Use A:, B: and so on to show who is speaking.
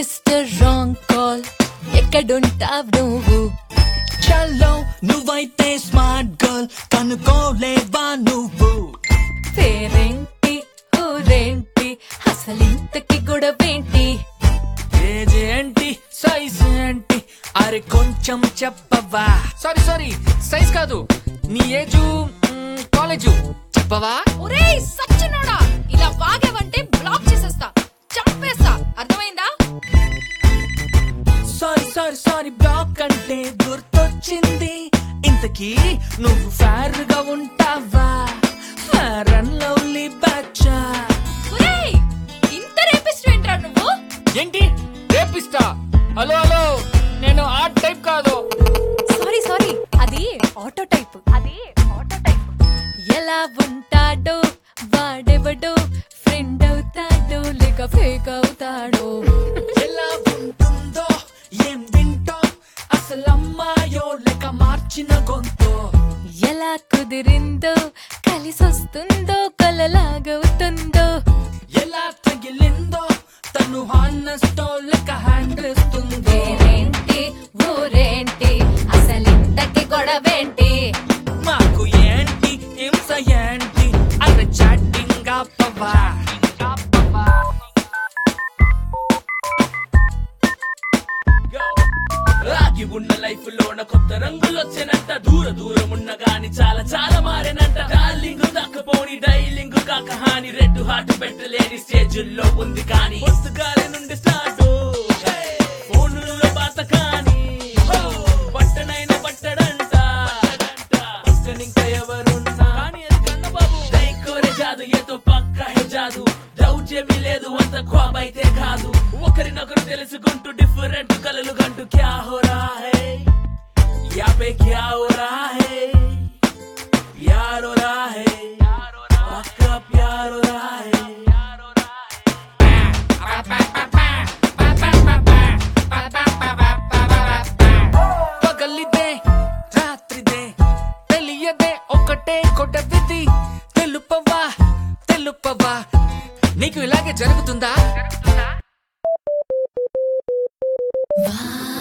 A: mister wrong call ఎక్కడుంటావ్ నువ్వు
B: చల్లో నువ్వైతే smart girl కనుకోలేవా నువ్వు
A: పేరేంటి ఊరేంటి అసలింతకి గొడవేంటి
B: ఏజ్ ఏంటి సైజ్ ఏంటి అరే కొంచెం చెప్పవా
C: సారీ సారీ సైజ్ కాదు నీ ఏజు కాలేజు చెప్పవా
D: ఒరేయ్ సచ్చినోడా ఇలా వాగావంటే బ్లాక్ చేసేస్తా చంపేస్తా అర్థమైందా
B: సారీ సారీ సారీ బ్లాక్ అంటే గుర్తొచ్చింది ఇంతకీ నువ్వు ఫేర్ గా ఉంటావా ఫేర్ అండ్ లవ్లీ బ్యాచా
D: ఒరేయ్ ఇంత రేపిస్ట్ ఏంట్రా నువ్వు
C: ఏంటి రేపిస్తా హలో హలో నేను ఆ టైప్ కాదు
A: సారీ సారీ అది ఆటో టైప్ అది ఆటో టైప్ ఎలా ఉంటాడో వాడెవడో ఫ్రెండ్ అవుతాడో లేక ఫేక్ అవుతాడో
B: ఎలా ఉంటుందో ఏం వింటో అసలు అమ్మాయో లేక మార్చిన గొంతో
A: ఎలా కుదిరిందో కలిసొస్తుందో కలలాగవుతుందో
B: ఎలా తగిలిందో తను హానెస్టో లేక హ్యాండ్ ఇస్తుందో
A: పేరేంటి ఊరేంటి అసలింతకి గొడవేంటి
B: మాకు ఏంటి హింస ఏంటి అరే చాటింగ్ అప్పవా ఆగి ఉన్న లైఫ్ లోన కొత్త రంగులు వచ్చేనంట దూర దూరం ఉన్న గాని చాలా చాలా మారేనంట డార్లింగ్ దక్కపోని డైలింగ్ కాక హాని రెడ్ హార్ట్ పెట్టలేని స్టేజుల్లో ఉంది కానీ పుస్తకాల నుండి స్టార్ట్ ఫోనుల్లో బాత కానీ పట్టనైన పట్టడంట పక్కనింకా ఎవరున్నా కానీ అది కన్నబాబు దైకోరే జాదు ఏదో పక్క హే జాదు డౌట్ ఏమీ లేదు అంత క్వాబ్ అయితే కాదు ఒకరినొకరు తెలుసుకుంటూ డిఫరెంట్ కలలు గంటూ క్యా హో రా హే యా పే క్యా హో రా హే ప్యార్ హో రా హే పక్కా ప్యార్ హో రా హే
C: పగలిదే రాత్రిదే తెలియదే ఒకటే కొట్టవిది తెలుపవా తెలుపవా నీకు ఇలాగే జరుగుతుందా
A: వా